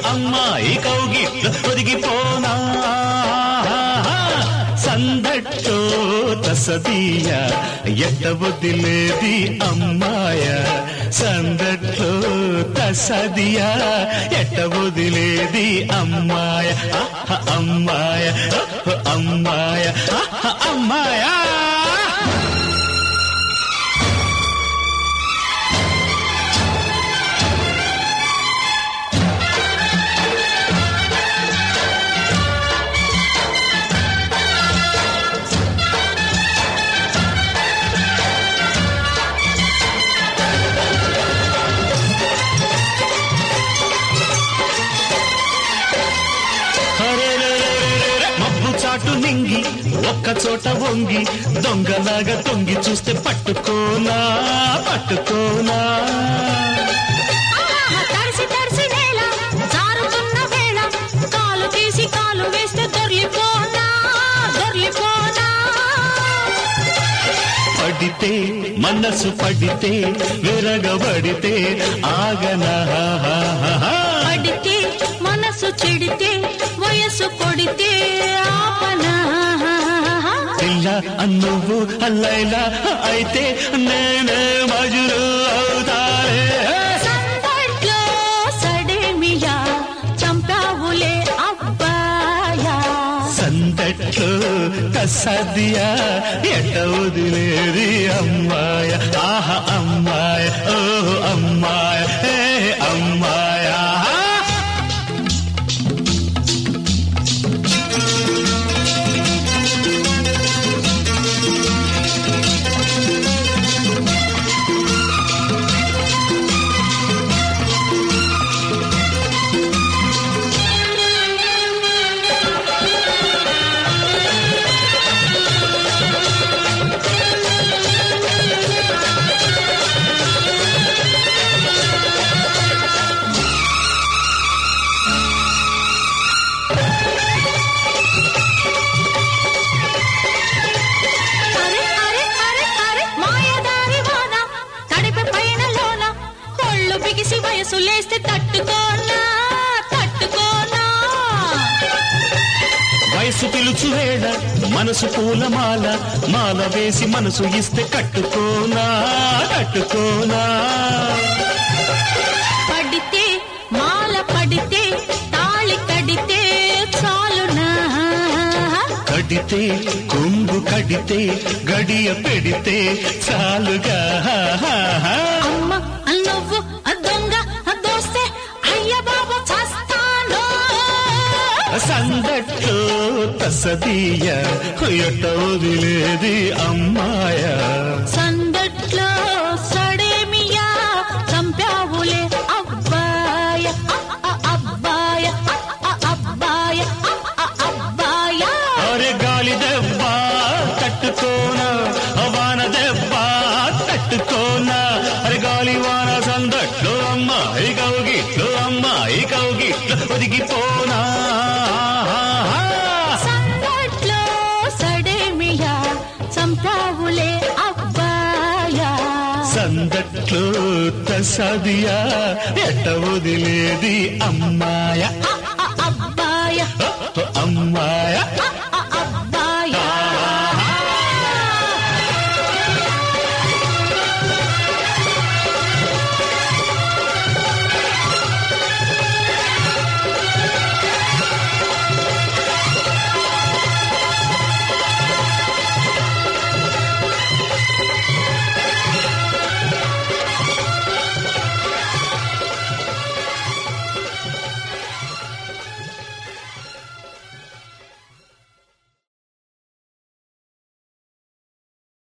అమ్మాయి కౌగిట్లో ఒదిగిపోనా సందట్టో తసదీయ ఎట్ట వదిలేది అమ్మాయ సందట్లో తసదియ ఎట్ట వదిలేది అమ్మాయ ఆహ్, అమ్మాయ ఆహ్, అమ్మాయ ఆహ్, అమ్మాయా అరెరెరెరెరె, మబ్బు చాటు నింగి ఒక్క చోట వంగి దొంగలాగా తొంగి చూస్తే పట్టుకోనా పట్టుకోనా ఆహా, తడిసి తడిసి నేల జారుతున్న వేళ కాలు తీసి కాలు వేస్తే దొర్లిపోనా దొర్లిపోనా పడితే మనసు పడితే విరగబడితే ఆగనా పడితే మనసు చెడితే వయసు కొడితే ఆపనా పిల్ల అన్నువ్వు అల్లైలా అయితే నేనే మజురు అవుతారే సందట్లో సడేమియా చంపావులే అబ్బాయా సందట్లో కసదియా ఎట వదిలేది అమ్మాయ ఆహ అమ్మాయ ఓహ్ అమ్మాయ ఏ అమ్మాయ అరే అరే అరే అరే మాయదారి వాన తడిపి పైన లోన ఒళ్ళు బిగిసి వయసు లేస్తే తట్టుకోనా తట్టుకోనా వయసు పిలుచు వేళ మనసు పూలమాల మాల వేసి మనసు ఇస్తే కట్టుకోనా కట్టుకోనా పడితే మాల పడితే తాళి కడితే చాలునా కడితే కొంగు కడితే గడియ పెడితే చాలుగా అమ్మ నువ్వు ఆ దొంగ ఆ దోస్తే అయ్య బాబు చస్తాను సందట్లో తసదీయ ఎట్ట వదిలేది అమ్మాయ సందట్లో సడేమియా చంపావులే అబ్బాయ అ, అ, అబ్బాయ అ, అ, అబ్బాయ అ, అ, అబ్బాయ అరే గాలి దెబ్బ తట్టుకోనా వాన దెబ్బ తట్టుకోనా అరే గాలి వాన సందట్లో అమ్మాయి కౌగిట్లో అమ్మాయి కౌగిట్లో ఒదిగిపోనా సందట్లో సడేమియా చంపావులే అబ్బాయ సందట్లో తసదియా ఎట్ట వదిలేది అమ్మాయ